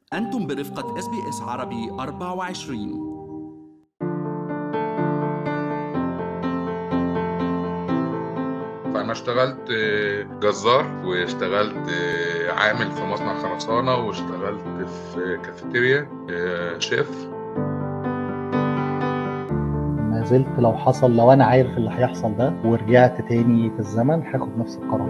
أنتم برفقة اس بي اس عربي 24 فأنا اشتغلت آه، جزار واشتغلت آه، عامل في مصنع خرسانة واشتغلت في كافيتيريا آه، شيف ما زلت لو حصل لو انا عارف اللي هيحصل ده ورجعت تاني في الزمن هاخد نفس القرار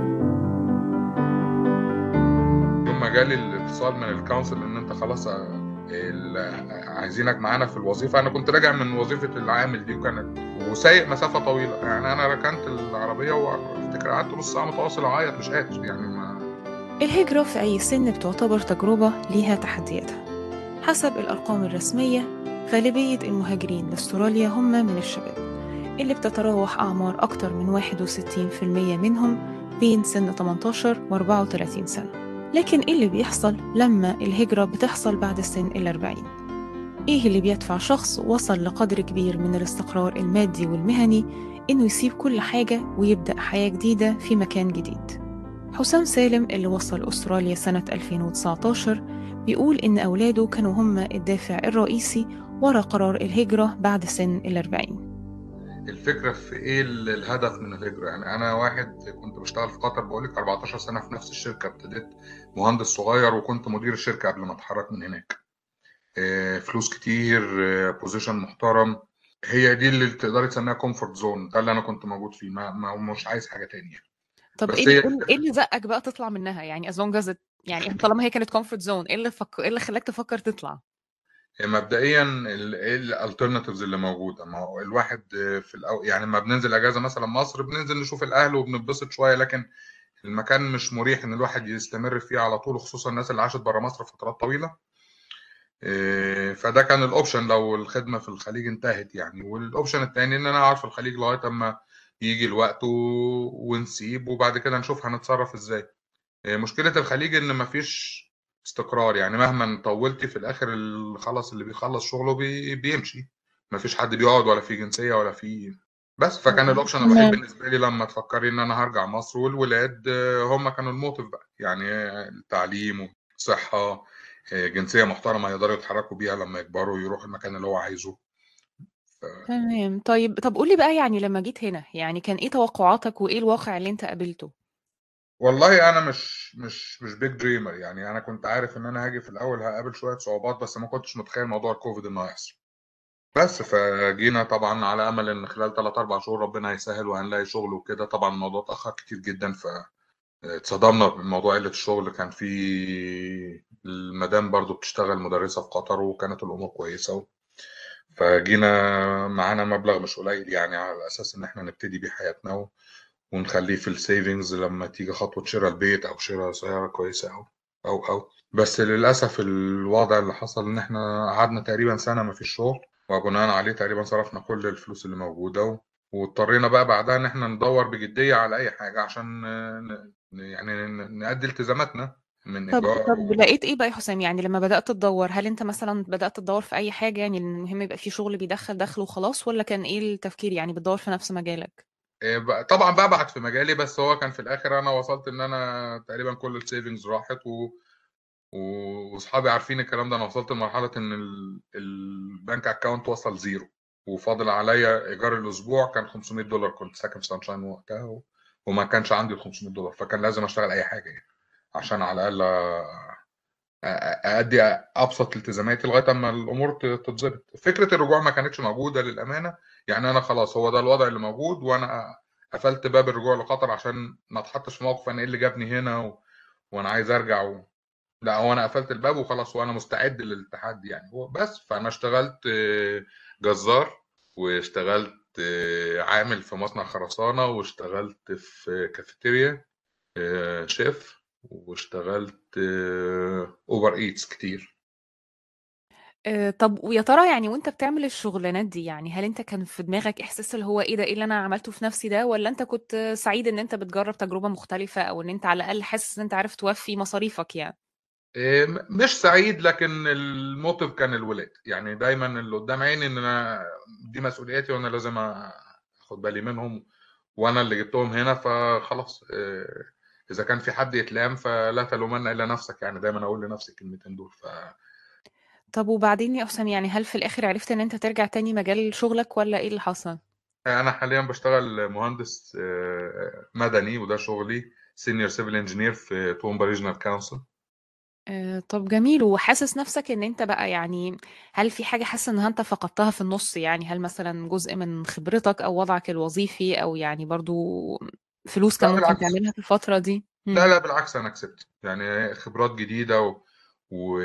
يوم ما جالي الاتصال من الكونسل ان انت خلاص آه، ال- عايزينك معانا في الوظيفه انا كنت راجع من وظيفه العامل دي وكانت وسايق مسافه طويله يعني انا ركنت العربيه وافتكر قعدت نص ساعه متواصل اعيط مش قادر يعني ما الهجرة في أي سن بتعتبر تجربة ليها تحدياتها حسب الأرقام الرسمية غالبية المهاجرين لاستراليا هم من الشباب اللي بتتراوح أعمار أكتر من 61% منهم بين سن 18 و 34 سنة لكن إيه اللي بيحصل لما الهجرة بتحصل بعد سن الأربعين؟ إيه اللي بيدفع شخص وصل لقدر كبير من الاستقرار المادي والمهني إنه يسيب كل حاجة ويبدأ حياة جديدة في مكان جديد؟ حسام سالم اللي وصل أستراليا سنة 2019 بيقول إن أولاده كانوا هم الدافع الرئيسي ورا قرار الهجرة بعد سن الأربعين الفكره في ايه ال- الهدف من الهجره يعني انا واحد كنت بشتغل في قطر بقول لك 14 سنه في نفس الشركه ابتديت مهندس صغير وكنت مدير الشركه قبل ما اتحرك من هناك آه، فلوس كتير بوزيشن محترم هي دي اللي تقدري تسميها كومفورت زون ده اللي انا كنت موجود فيه ما, ما مش عايز حاجه تانية طب بس إيه هي اللي, إيه اللي زقك بقى تطلع منها يعني as long as it يعني طالما هي كانت comfort zone إيه اللي, فك... إيه اللي خلاك تفكر تطلع؟ مبدئيا ال- ايه الالترناتيفز اللي موجوده ما هو الواحد في الأو... يعني لما بننزل اجازه مثلا مصر بننزل نشوف الاهل وبنتبسط شويه لكن المكان مش مريح ان الواحد يستمر فيه على طول خصوصا الناس اللي عاشت بره مصر فترات طويله إيه، فده كان الاوبشن لو الخدمه في الخليج انتهت يعني والاوبشن التاني ان انا اقعد في الخليج لغايه اما يجي الوقت و... ونسيب وبعد كده نشوف هنتصرف ازاي إيه، مشكله الخليج ان مفيش استقرار يعني مهما طولتي في الاخر اللي خلص اللي بيخلص شغله بي... بيمشي مفيش حد بيقعد ولا في جنسيه ولا في بس فكان الاوبشن الوحيد تمام بالنسبه لي لما تفكري ان انا هرجع مصر والولاد آه، هم كانوا الموتيف بقى يعني آه، التعليم وصحه آه، جنسيه محترمه يقدروا يتحركوا بيها لما يكبروا ويروحوا المكان اللي هو عايزه ف... تمام طيب طب قولي بقى يعني لما جيت هنا يعني كان إيه توقعاتك وإيه الواقع اللي أنت قابلته؟ والله انا مش مش مش بيج دريمر يعني انا كنت عارف ان انا هاجي في الاول هقابل شويه صعوبات بس ما كنتش متخيل موضوع الكوفيد انه هيحصل بس فجينا طبعا على امل ان خلال 3 4 شهور ربنا يسهل وهنلاقي شغل وكده طبعا الموضوع اتاخر كتير جدا فاتصدمنا بموضوع قله الشغل كان في المدام برضو بتشتغل مدرسه في قطر وكانت الامور كويسه فجينا معانا مبلغ مش قليل يعني على اساس ان احنا نبتدي بيه حياتنا و- ونخليه في السيفنجز لما تيجي خطوه شراء البيت او شراء سياره كويسه او او او بس للاسف الوضع اللي حصل ان احنا قعدنا تقريبا سنه ما فيش شغل وبناء عليه تقريبا صرفنا كل الفلوس اللي موجوده و... واضطرينا بقى بعدها ان احنا ندور بجديه على اي حاجه عشان آه، ن... يعني ن- نأدي التزاماتنا من طب ايجار طب و... لقيت ايه بقى يا حسام يعني لما بدأت تدور هل انت مثلا بدأت تدور في اي حاجة يعني المهم يبقى في شغل بيدخل دخل وخلاص ولا كان ايه التفكير يعني بتدور في نفس مجالك إيه بقى- طبعا ببعت في مجالي بس هو كان في الاخر انا وصلت ان انا تقريبا كل السيفنجز راحت و... و- واصحابي عارفين الكلام ده انا وصلت لمرحله ان ال- البنك اكاونت وصل زيرو وفاضل عليا ايجار الاسبوع كان 500 دولار كنت ساكن في سانشاين وقتها و... وما كانش عندي ال 500 دولار فكان لازم اشتغل اي حاجه يعني عشان على الاقل أ- أ- أأدي أبسط التزاماتي لغاية أما الأمور ت- تتظبط. فكرة الرجوع ما كانتش موجودة للأمانة، يعني أنا خلاص هو ده الوضع اللي موجود وأنا قفلت باب الرجوع لقطر عشان ما أتحطش في موقف أنا إيه اللي جابني هنا و... وأنا عايز أرجع و... لا هو أنا قفلت الباب وخلاص وأنا مستعد للتحدي يعني هو بس فأنا اشتغلت آه، جزار واشتغلت آه، عامل في مصنع خرسانة واشتغلت في كافيتيريا آه، شيف واشتغلت آه، اوبر ايتس كتير آه، طب ويا ترى يعني وانت بتعمل الشغلانات دي يعني هل انت كان في دماغك احساس اللي هو ايه ده ايه اللي انا عملته في نفسي ده ولا انت كنت سعيد ان انت بتجرب تجربة مختلفة او ان انت على الاقل حاسس ان انت عارف توفي مصاريفك يعني آه، م- مش سعيد لكن الموتيف كان الولاد يعني دايما اللي قدام عيني ان انا دي مسؤولياتي وانا لازم اخد بالي منهم وانا اللي جبتهم هنا فخلاص آه، اذا كان في حد يتلام فلا تلومن الا نفسك يعني دايما اقول لنفسي الكلمتين دول ف طب وبعدين يا أحسن يعني هل في الآخر عرفت إن أنت ترجع تاني مجال شغلك ولا إيه اللي حصل؟ انا حاليا بشتغل مهندس آه، مدني وده شغلي سينيور سيفل انجينير في تومبا ريجنال كونسل آه، طب جميل وحاسس نفسك ان انت بقى يعني هل في حاجة حاسس انها انت فقدتها في النص يعني هل مثلا جزء من خبرتك او وضعك الوظيفي او يعني برضو فلوس كان لا ممكن بالعكس تعملها في الفترة دي لا مم. لا بالعكس انا كسبت يعني خبرات جديده و... و...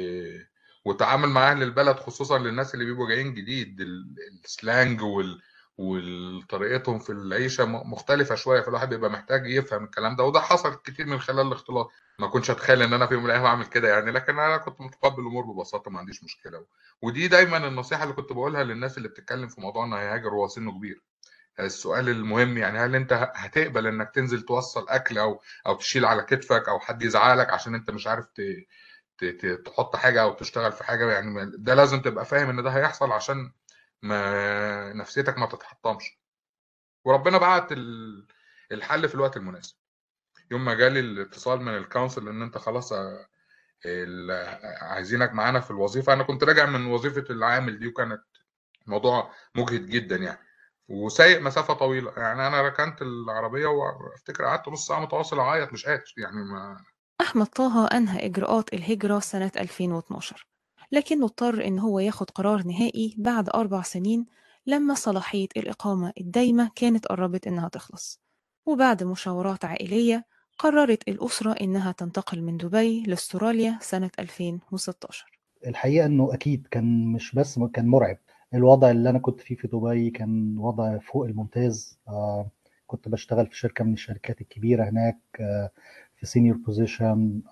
وتعامل مع اهل البلد خصوصا للناس اللي بيبقوا جايين جديد ال- السلانج وال... وطريقتهم في العيشه م- مختلفه شويه فالواحد بيبقى محتاج يفهم الكلام ده وده حصل كتير من خلال الاختلاط ما كنتش اتخيل ان انا في يوم من الايام اعمل كده يعني لكن انا كنت متقبل الامور ببساطه ما عنديش مشكله ودي دايما النصيحه اللي كنت بقولها للناس اللي بتتكلم في موضوع انه هيهاجر وهو سنه كبير السؤال المهم يعني هل انت هتقبل انك تنزل توصل اكل او او تشيل على كتفك او حد يزعلك عشان انت مش عارف ت... ت... ت- تحط حاجه او تشتغل في حاجه يعني ما- ده لازم تبقى فاهم ان ده هيحصل عشان ما نفسيتك ما تتحطمش وربنا بعت ال- الحل في الوقت المناسب يوم ما جالي الاتصال من الكونسل ان انت خلاص اه، ال- عايزينك معانا في الوظيفه انا كنت راجع من وظيفه العامل دي وكانت موضوع مجهد جدا يعني وسايق مسافه طويله يعني انا ركنت العربيه وافتكر قعدت نص ساعه متواصل اعيط مش قادر يعني ما أحمد طه أنهى إجراءات الهجرة سنة 2012 لكنه اضطر إن هو ياخد قرار نهائي بعد أربع سنين لما صلاحية الإقامة الدايمة كانت قربت إنها تخلص وبعد مشاورات عائلية قررت الأسرة إنها تنتقل من دبي لاستراليا سنة 2016 الحقيقة انه اكيد كان مش بس كان مرعب الوضع اللي انا كنت فيه في دبي كان وضع فوق الممتاز آه كنت بشتغل في شركة من الشركات الكبيرة هناك آه في سينيور بوزيشن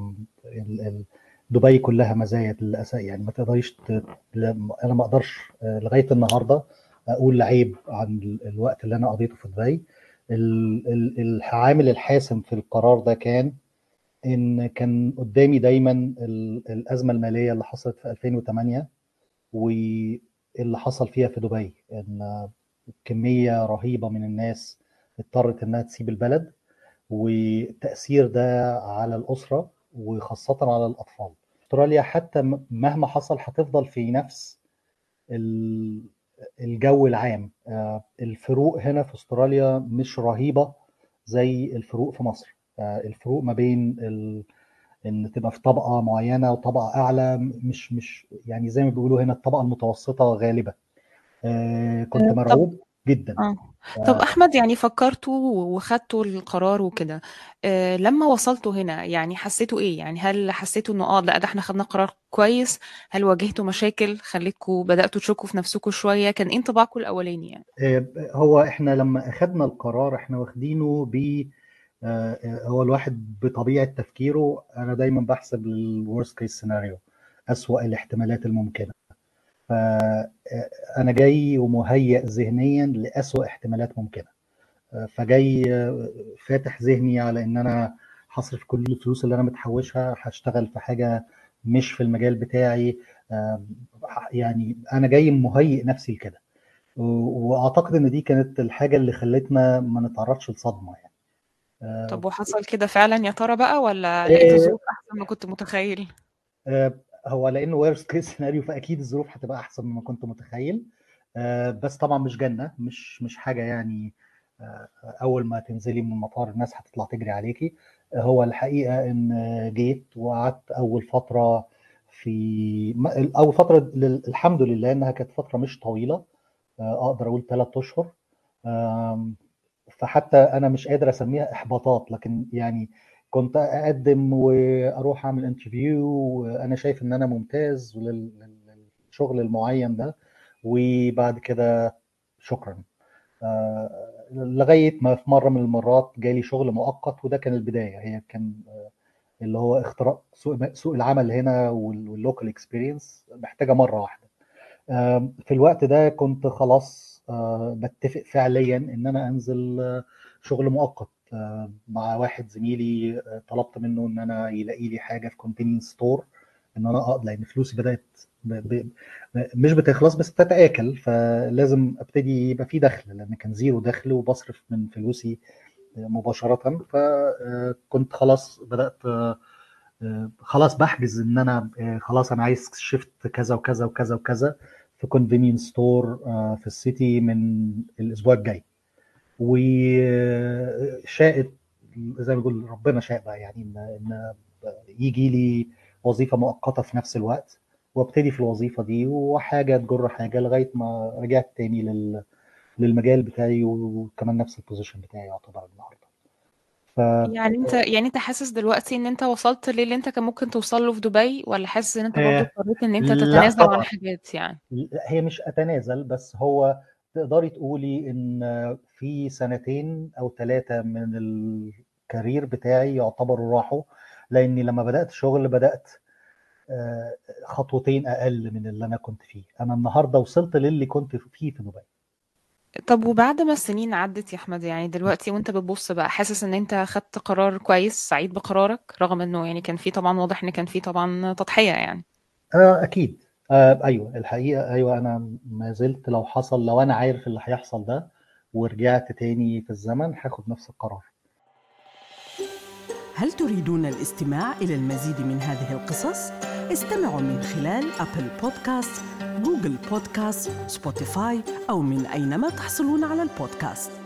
دبي كلها مزايا للاسف يعني ما تقدريش ت... لا- انا ما اقدرش آه، لغايه النهارده اقول عيب عن ال- الوقت اللي انا قضيته في دبي ال- ال- العامل الحاسم في القرار ده كان ان كان قدامي دايما ال- الازمه الماليه اللي حصلت في 2008 واللي حصل فيها في دبي ان كميه رهيبه من الناس اضطرت انها تسيب البلد والتاثير ده على الاسره وخاصه على الاطفال استراليا حتى م- مهما حصل هتفضل في نفس ال- الجو العام آه، الفروق هنا في استراليا مش رهيبه زي الفروق في مصر آه، الفروق ما بين ال... ان تبقى في طبقه معينه وطبقه اعلى مش مش يعني زي ما بيقولوا هنا الطبقه المتوسطه غالبا آه، كنت آه، طب مرعوب جدا اه طب احمد يعني فكرتوا وخدتوا القرار وكده آه لما وصلتوا هنا يعني حسيتوا ايه يعني هل حسيتوا انه اه لا ده احنا خدنا قرار كويس هل واجهتوا مشاكل خلتكوا بدأتوا تشكوا في نفسكم شوية كان ايه انطباعكم الاولاني يعني آه، هو احنا لما اخذنا القرار احنا واخدينه ب آه، آه، هو الواحد بطبيعه تفكيره انا دايما بحسب الورست كيس سيناريو اسوأ الاحتمالات الممكنه فانا جاي ومهيئ ذهنيا لاسوأ احتمالات ممكنه آه، فجاي آه، فاتح ذهني على ان انا هصرف كل الفلوس اللي انا متحوشها هشتغل في حاجه مش في المجال بتاعي آه، يعني انا جاي مهيئ نفسي لكده و- واعتقد ان دي كانت الحاجه اللي خلتنا ما نتعرضش لصدمه يعني آه، طب وحصل كده فعلا يا ترى بقى ولا لقيت آه، الظروف احسن ما كنت متخيل آه، هو لانه ورست كيس سيناريو فاكيد الظروف هتبقى احسن مما كنت متخيل آه، بس طبعا مش جنه مش مش حاجه يعني آه، اول ما تنزلي من المطار الناس هتطلع تجري عليكي آه، هو الحقيقه ان جيت وقعدت اول فتره في ما- اول فتره لل- الحمد لله انها كانت فتره مش طويله آه، اقدر اقول ثلاث اشهر آم، فحتى انا مش قادر اسميها احباطات لكن يعني كنت اقدم واروح اعمل انترفيو وانا شايف ان انا ممتاز لل- لل- للشغل المعين ده وبعد كده شكرا آه، لغايه ما في مره من المرات جالي شغل مؤقت وده كان البدايه هي كان آه، اللي هو اختراق سوق سوق العمل هنا واللوكال اكسبيرينس محتاجه مره واحده آم، في الوقت ده كنت خلاص آه، بتفق فعليا ان انا انزل آه، شغل مؤقت آه، مع واحد زميلي آه، طلبت منه ان انا يلاقي لي حاجه في كونفينينس ستور ان انا اقدر لان فلوسي بدات ب... ب... مش بتخلص بس بتتاكل فلازم ابتدي يبقى في دخل لان كان زيرو دخل وبصرف من فلوسي مباشره فكنت خلاص بدات آه، خلاص بحجز ان انا آه، خلاص انا عايز شيفت كذا وكذا وكذا وكذا في كونفينينس ستور في السيتي من الاسبوع الجاي وشاءت زي ما بيقول ربنا شاء بقى يعني ان ان يجي لي وظيفه مؤقته في نفس الوقت وابتدي في الوظيفه دي وحاجه تجر حاجه لغايه ما رجعت تاني لل للمجال بتاعي وكمان نفس البوزيشن بتاعي يعتبر النهارده ف... يعني انت يعني انت حاسس دلوقتي ان انت وصلت للي انت كان ممكن توصل له في دبي ولا حاسس ان انت برضه اضطريت ان انت تتنازل عن حاجات يعني هي مش اتنازل بس هو تقدري تقولي ان في سنتين او ثلاثه من الكارير بتاعي يعتبروا راحوا لاني لما بدات شغل بدات خطوتين اقل من اللي انا كنت فيه انا النهارده وصلت للي كنت فيه في دبي طب وبعد ما السنين عدت يا احمد يعني دلوقتي وانت بتبص بقى حاسس ان انت خدت قرار كويس سعيد بقرارك رغم انه يعني كان في طبعا واضح ان كان في طبعا تضحية يعني آه اكيد آه ايوه الحقيقة ايوه انا ما زلت لو حصل لو انا عارف اللي هيحصل ده ورجعت تاني في الزمن هاخد نفس القرار هل تريدون الاستماع إلى المزيد من هذه القصص؟ استمعوا من خلال أبل بودكاست، جوجل بودكاست، سبوتيفاي أو من أينما تحصلون على البودكاست